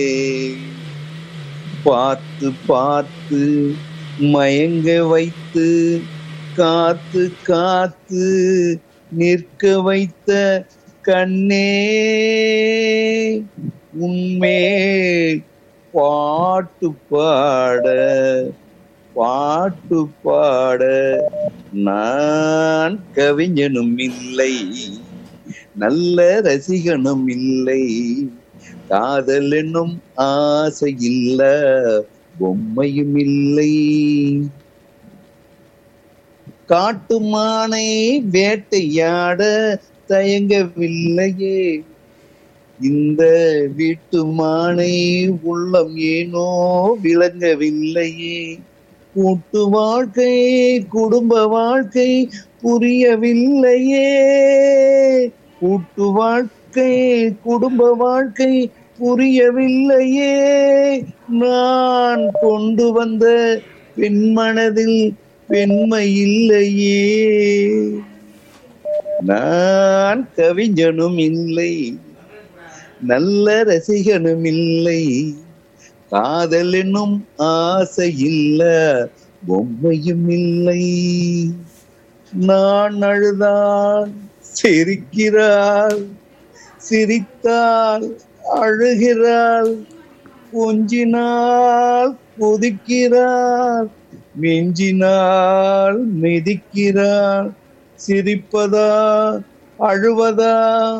பார்த்து பார்த்து மயங்க வைத்து காத்து காத்து நிற்க வைத்த கண்ணே உன்மேல் பாட்டு பாட பாட்டு பாட நான் கவிஞனும் இல்லை நல்ல ரசிகனும் இல்லை காதல் என்னும் ஆசை இல்ல பொம்மையும் இல்லை காட்டு மானை வேட்டையாட தயங்கவில்லையே இந்த வீட்டு மானை உள்ளம் ஏனோ விளங்கவில்லையே கூட்டு வாழ்க்கை குடும்ப வாழ்க்கை புரியவில்லையே கூட்டு வாழ்க்கை குடும்ப வாழ்க்கை புரியவில்லையே நான் கொண்டு வந்த பெண்மனதில் பெண்மை இல்லையே நான் கவிஞனும் இல்லை நல்ல ரசிகனும் இல்லை காதல் என்னும் ஆசை இல்ல பொம்மையும் இல்லை நான் அழுதால் சிரிக்கிறாள் சிரித்தால் அழுகிறாள் கொஞ்சினால் கொதிக்கிறாள் மிஞ்சினால் மிதிக்கிறாள் சிரிப்பதா அழுவதா